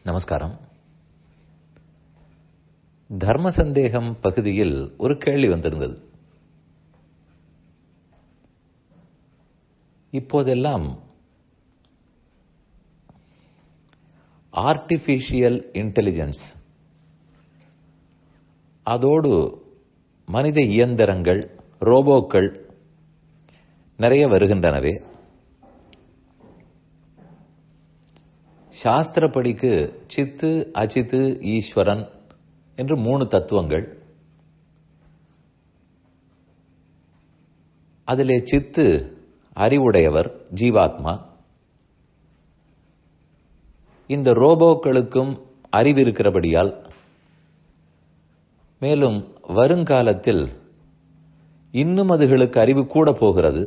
நமஸ்காரம் தர்ம சந்தேகம் பகுதியில் ஒரு கேள்வி வந்திருந்தது இப்போதெல்லாம் ஆர்டிபிஷியல் இன்டெலிஜென்ஸ் அதோடு மனித இயந்திரங்கள் ரோபோக்கள் நிறைய வருகின்றனவே சாஸ்திரப்படிக்கு சித்து அச்சித்து ஈஸ்வரன் என்று மூணு தத்துவங்கள் அதிலே சித்து அறிவுடையவர் ஜீவாத்மா இந்த ரோபோக்களுக்கும் அறிவு இருக்கிறபடியால் மேலும் வருங்காலத்தில் இன்னும் அதுகளுக்கு அறிவு கூட போகிறது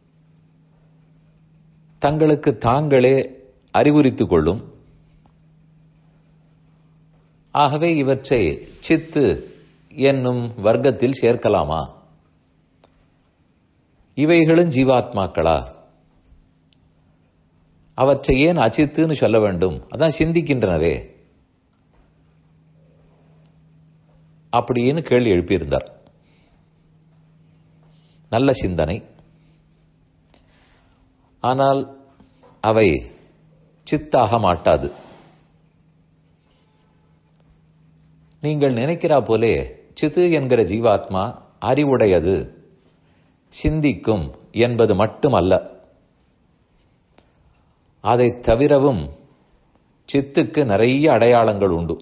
தங்களுக்கு தாங்களே அறிவுரித்துக் கொள்ளும் ஆகவே இவற்றை சித்து என்னும் வர்க்கத்தில் சேர்க்கலாமா இவைகளும் ஜீவாத்மாக்களா அவற்றை ஏன் அச்சித்துன்னு சொல்ல வேண்டும் அதான் சிந்திக்கின்றனவே அப்படின்னு கேள்வி எழுப்பியிருந்தார் நல்ல சிந்தனை ஆனால் அவை சித்தாக மாட்டாது நீங்கள் நினைக்கிறா போலே சித்து என்கிற ஜீவாத்மா அறிவுடையது சிந்திக்கும் என்பது மட்டுமல்ல அதை தவிரவும் சித்துக்கு நிறைய அடையாளங்கள் உண்டு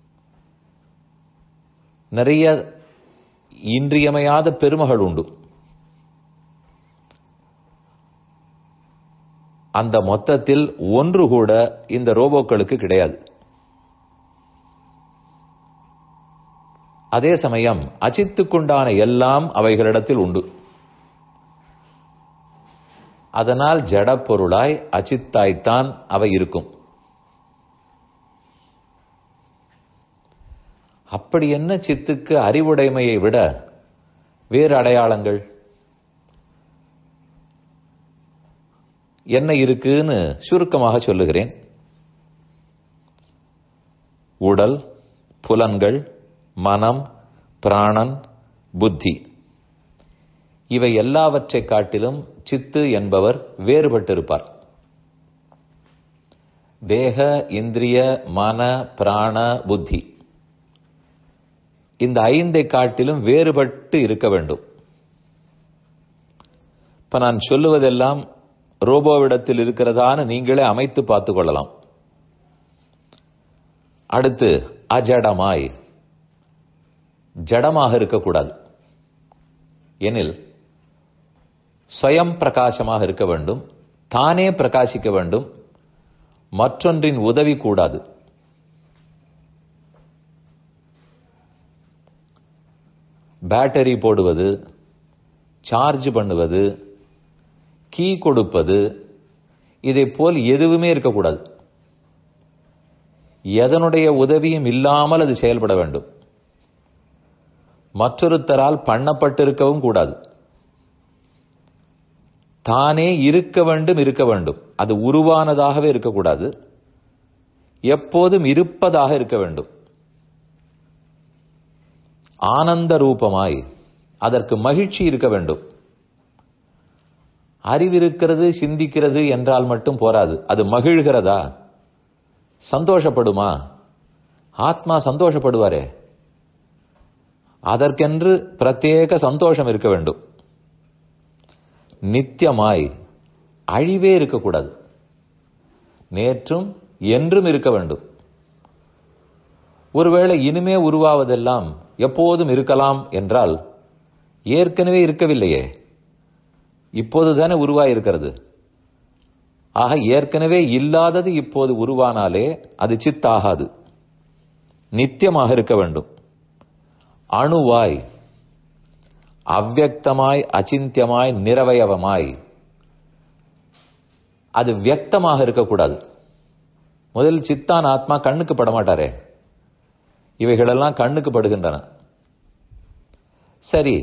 நிறைய இன்றியமையாத பெருமைகள் உண்டு அந்த மொத்தத்தில் ஒன்று கூட இந்த ரோபோக்களுக்கு கிடையாது அதே சமயம் அச்சித்துக்குண்டான எல்லாம் அவைகளிடத்தில் உண்டு அதனால் ஜடப்பொருளாய் அச்சித்தாய்த்தான் அவை இருக்கும் அப்படி என்ன சித்துக்கு அறிவுடைமையை விட வேறு அடையாளங்கள் என்ன இருக்குன்னு சுருக்கமாக சொல்லுகிறேன் உடல் புலன்கள் மனம் பிராணன் புத்தி இவை எல்லாவற்றை காட்டிலும் சித்து என்பவர் வேறுபட்டிருப்பார் தேக இந்திரிய மன பிராண புத்தி இந்த ஐந்தை காட்டிலும் வேறுபட்டு இருக்க வேண்டும் இப்ப நான் சொல்லுவதெல்லாம் ரோபோவிடத்தில் இருக்கிறதான்னு நீங்களே அமைத்து பார்த்துக் கொள்ளலாம் அடுத்து அஜடமாய் ஜடமாக இருக்கக்கூடாது எனில் ஸ்வயம் பிரகாசமாக இருக்க வேண்டும் தானே பிரகாசிக்க வேண்டும் மற்றொன்றின் உதவி கூடாது பேட்டரி போடுவது சார்ஜ் பண்ணுவது கீ கொடுப்பது இதை போல் எதுவுமே இருக்கக்கூடாது எதனுடைய உதவியும் இல்லாமல் அது செயல்பட வேண்டும் மற்றொருத்தரால் பண்ணப்பட்டிருக்கவும் கூடாது தானே இருக்க வேண்டும் இருக்க வேண்டும் அது உருவானதாகவே இருக்கக்கூடாது எப்போதும் இருப்பதாக இருக்க வேண்டும் ஆனந்த ரூபமாய் அதற்கு மகிழ்ச்சி இருக்க வேண்டும் அறிவிருக்கிறது சிந்திக்கிறது என்றால் மட்டும் போராது அது மகிழ்கிறதா சந்தோஷப்படுமா ஆத்மா சந்தோஷப்படுவாரே அதற்கென்று பிரத்யேக சந்தோஷம் இருக்க வேண்டும் நித்தியமாய் அழிவே இருக்கக்கூடாது நேற்றும் என்றும் இருக்க வேண்டும் ஒருவேளை இனிமே உருவாவதெல்லாம் எப்போதும் இருக்கலாம் என்றால் ஏற்கனவே இருக்கவில்லையே இப்போதுதானே உருவாயிருக்கிறது ஆக ஏற்கனவே இல்லாதது இப்போது உருவானாலே அது சித்தாகாது நித்தியமாக இருக்க வேண்டும் அணுவாய் அவ்வக்தமாய் அச்சிந்தியமாய் நிரவயவமாய் அது வியக்தமாக இருக்கக்கூடாது முதல் சித்தான் ஆத்மா கண்ணுக்கு படமாட்டாரே இவைகளெல்லாம் கண்ணுக்கு படுகின்றன சரி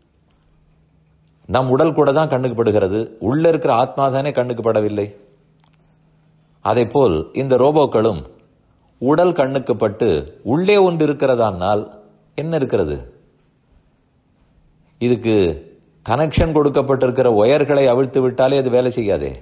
நம் உடல் கூட தான் கண்ணுக்கு படுகிறது உள்ள இருக்கிற ஆத்மா தானே கண்ணுக்கு படவில்லை அதே போல் இந்த ரோபோக்களும் உடல் கண்ணுக்கு பட்டு உள்ளே ஒன்று இருக்கிறதானால் என்ன இருக்கிறது இதுக்கு கனெக்ஷன் கொடுக்கப்பட்டிருக்கிற ஒயர்களை அவிழ்த்து விட்டாலே அது வேலை செய்யாதே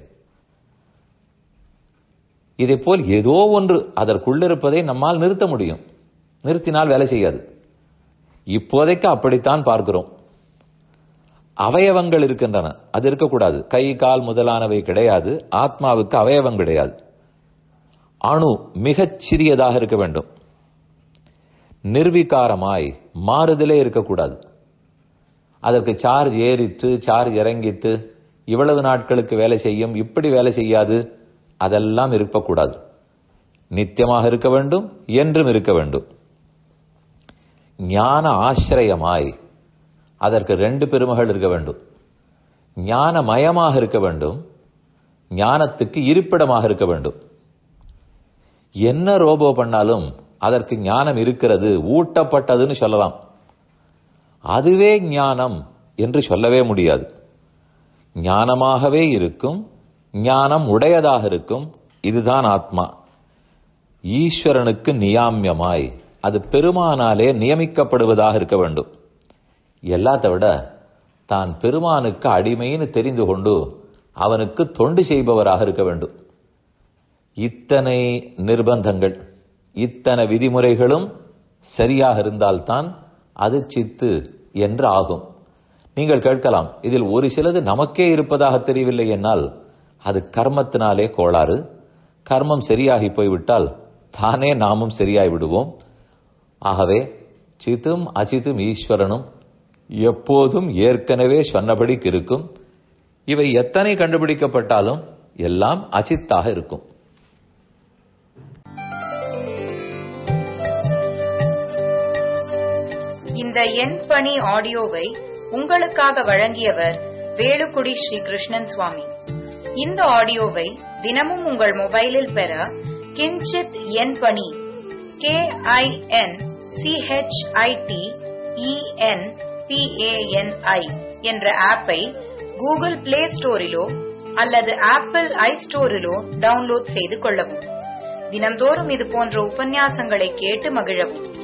இதே போல் ஏதோ ஒன்று அதற்குள்ளிருப்பதை நம்மால் நிறுத்த முடியும் நிறுத்தினால் வேலை செய்யாது இப்போதைக்கு அப்படித்தான் பார்க்கிறோம் அவயவங்கள் இருக்கின்றன அது இருக்கக்கூடாது கை கால் முதலானவை கிடையாது ஆத்மாவுக்கு அவயவம் கிடையாது அணு மிகச் சிறியதாக இருக்க வேண்டும் நிர்விகாரமாய் மாறுதலே இருக்கக்கூடாது அதற்கு சார்ஜ் ஏறிட்டு சார்ஜ் இறங்கிட்டு இவ்வளவு நாட்களுக்கு வேலை செய்யும் இப்படி வேலை செய்யாது அதெல்லாம் இருக்கக்கூடாது நித்தியமாக இருக்க வேண்டும் என்றும் இருக்க வேண்டும் ஞான ஆசிரியமாய் அதற்கு ரெண்டு பெருமகள் இருக்க வேண்டும் ஞானமயமாக இருக்க வேண்டும் ஞானத்துக்கு இருப்பிடமாக இருக்க வேண்டும் என்ன ரோபோ பண்ணாலும் அதற்கு ஞானம் இருக்கிறது ஊட்டப்பட்டதுன்னு சொல்லலாம் அதுவே ஞானம் என்று சொல்லவே முடியாது ஞானமாகவே இருக்கும் ஞானம் உடையதாக இருக்கும் இதுதான் ஆத்மா ஈஸ்வரனுக்கு நியாமியமாய் அது பெருமானாலே நியமிக்கப்படுவதாக இருக்க வேண்டும் எல்லாத்த விட தான் பெருமானுக்கு அடிமைன்னு தெரிந்து கொண்டு அவனுக்கு தொண்டு செய்பவராக இருக்க வேண்டும் இத்தனை நிர்பந்தங்கள் இத்தனை விதிமுறைகளும் சரியாக இருந்தால்தான் அது சித்து என்று ஆகும் நீங்கள் கேட்கலாம் இதில் ஒரு சிலது நமக்கே இருப்பதாக தெரியவில்லை என்னால் அது கர்மத்தினாலே கோளாறு கர்மம் சரியாகி போய்விட்டால் தானே நாமும் சரியாய் விடுவோம் ஆகவே சித்தும் அச்சித்தும் ஈஸ்வரனும் எப்போதும் ஏற்கனவே சொன்னபடிக்கு இருக்கும் இவை எத்தனை கண்டுபிடிக்கப்பட்டாலும் எல்லாம் அச்சித்தாக இருக்கும் இந்த எண் பணி ஆடியோவை உங்களுக்காக வழங்கியவர் வேலுக்குடி ஸ்ரீ கிருஷ்ணன் சுவாமி இந்த ஆடியோவை தினமும் உங்கள் மொபைலில் பெற கிஞ்சித் எண் பணி கே ஐ என் சிஹெச்ஐடி இஎன் பிஏஎன்ஐ என்ற ஆப்பை கூகுள் பிளே ஸ்டோரிலோ அல்லது ஆப்பிள் ஐ ஸ்டோரிலோ டவுன்லோட் செய்து கொள்ளவும் தினம்தோறும் இது போன்ற உபன்யாசங்களை கேட்டு மகிழவும்